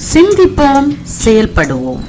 சிந்திப்போம் செயல்படுவோம்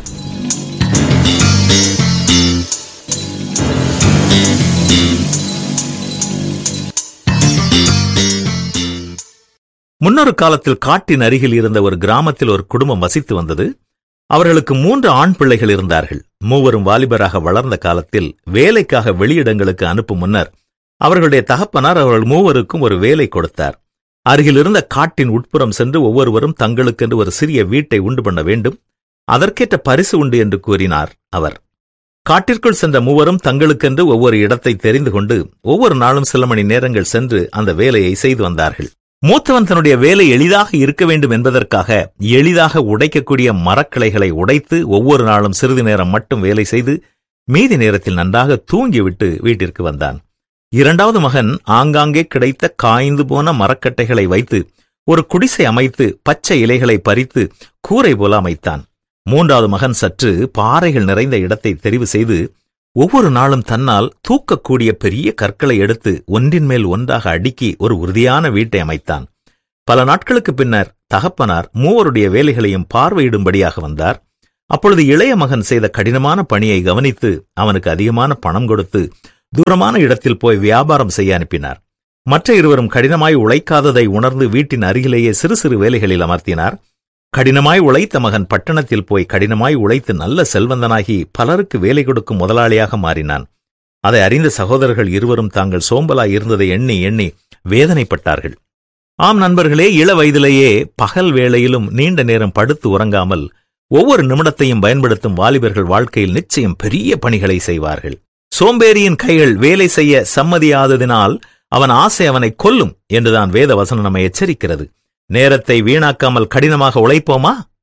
முன்னொரு காலத்தில் காட்டின் அருகில் இருந்த ஒரு கிராமத்தில் ஒரு குடும்பம் வசித்து வந்தது அவர்களுக்கு மூன்று ஆண் பிள்ளைகள் இருந்தார்கள் மூவரும் வாலிபராக வளர்ந்த காலத்தில் வேலைக்காக வெளியிடங்களுக்கு அனுப்பும் முன்னர் அவர்களுடைய தகப்பனார் அவர்கள் மூவருக்கும் ஒரு வேலை கொடுத்தார் அருகில் இருந்த காட்டின் உட்புறம் சென்று ஒவ்வொருவரும் தங்களுக்கென்று ஒரு சிறிய வீட்டை உண்டு பண்ண வேண்டும் அதற்கேற்ற பரிசு உண்டு என்று கூறினார் அவர் காட்டிற்குள் சென்ற மூவரும் தங்களுக்கென்று ஒவ்வொரு இடத்தை தெரிந்து கொண்டு ஒவ்வொரு நாளும் சில மணி நேரங்கள் சென்று அந்த வேலையை செய்து வந்தார்கள் மூத்தவன் தன்னுடைய வேலை எளிதாக இருக்க வேண்டும் என்பதற்காக எளிதாக உடைக்கக்கூடிய மரக்கிளைகளை உடைத்து ஒவ்வொரு நாளும் சிறிது நேரம் மட்டும் வேலை செய்து மீதி நேரத்தில் நன்றாக தூங்கிவிட்டு வீட்டிற்கு வந்தான் இரண்டாவது மகன் ஆங்காங்கே கிடைத்த காய்ந்து போன மரக்கட்டைகளை வைத்து ஒரு குடிசை அமைத்து பச்சை இலைகளை பறித்து கூரை போல அமைத்தான் மூன்றாவது மகன் சற்று பாறைகள் நிறைந்த இடத்தை தெரிவு செய்து ஒவ்வொரு நாளும் தன்னால் தூக்கக்கூடிய பெரிய கற்களை எடுத்து ஒன்றின் மேல் ஒன்றாக அடுக்கி ஒரு உறுதியான வீட்டை அமைத்தான் பல நாட்களுக்கு பின்னர் தகப்பனார் மூவருடைய வேலைகளையும் பார்வையிடும்படியாக வந்தார் அப்பொழுது இளைய மகன் செய்த கடினமான பணியை கவனித்து அவனுக்கு அதிகமான பணம் கொடுத்து தூரமான இடத்தில் போய் வியாபாரம் செய்ய அனுப்பினார் மற்ற இருவரும் கடினமாய் உழைக்காததை உணர்ந்து வீட்டின் அருகிலேயே சிறு சிறு வேலைகளில் அமர்த்தினார் கடினமாய் உழைத்த மகன் பட்டணத்தில் போய் கடினமாய் உழைத்து நல்ல செல்வந்தனாகி பலருக்கு வேலை கொடுக்கும் முதலாளியாக மாறினான் அதை அறிந்த சகோதரர்கள் இருவரும் தாங்கள் சோம்பலாய் இருந்ததை எண்ணி எண்ணி வேதனைப்பட்டார்கள் ஆம் நண்பர்களே இள வயதிலேயே பகல் வேளையிலும் நீண்ட நேரம் படுத்து உறங்காமல் ஒவ்வொரு நிமிடத்தையும் பயன்படுத்தும் வாலிபர்கள் வாழ்க்கையில் நிச்சயம் பெரிய பணிகளை செய்வார்கள் சோம்பேறியின் கைகள் வேலை செய்ய சம்மதியாததினால் அவன் ஆசை அவனை கொல்லும் என்றுதான் வேத வசனம் நம்மை எச்சரிக்கிறது நேரத்தை வீணாக்காமல் கடினமாக உழைப்போமா